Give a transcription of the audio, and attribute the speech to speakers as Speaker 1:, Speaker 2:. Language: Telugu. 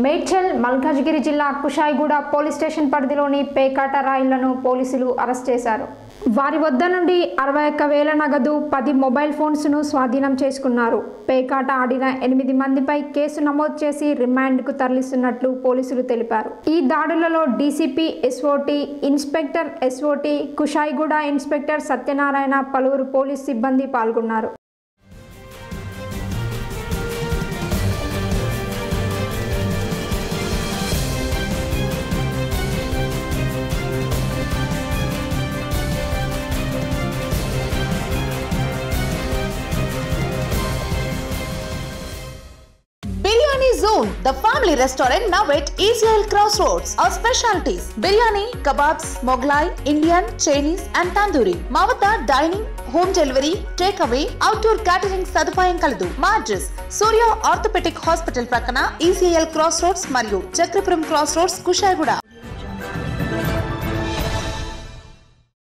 Speaker 1: మేడ్చల్ మల్కాజ్గిరి జిల్లా కుషాయిగూడ పోలీస్ స్టేషన్ పరిధిలోని పేకాట రాయిళ్లను పోలీసులు అరెస్ట్ చేశారు వారి వద్ద నుండి అరవై ఒక్క వేల నగదు పది మొబైల్ ఫోన్స్ను స్వాధీనం చేసుకున్నారు పేకాట ఆడిన ఎనిమిది మందిపై కేసు నమోదు చేసి రిమాండ్కు తరలిస్తున్నట్లు పోలీసులు తెలిపారు ఈ దాడులలో DCP SOT inspector SOT Kushaiguda inspector Satyanarayana పలువురు పోలీస్ సిబ్బంది పాల్గొన్నారు
Speaker 2: Biryani Zone, the family restaurant now at Israel Crossroads. Our specialties biryani, kebabs, Moglai, Indian, Chinese, and tandoori. మా వద్ద dining home delivery take away outdoor catering సదుపాయం కలదు మా అడ్రస్ సూర్య ఆర్థోపెటిక్ హాస్పిటల్ ప్రక్కన ఈసీఎల్ క్రాస్ రోడ్స్ మరియు చక్రపురం క్రాస్ రోడ్స్ కుషాయిగూడ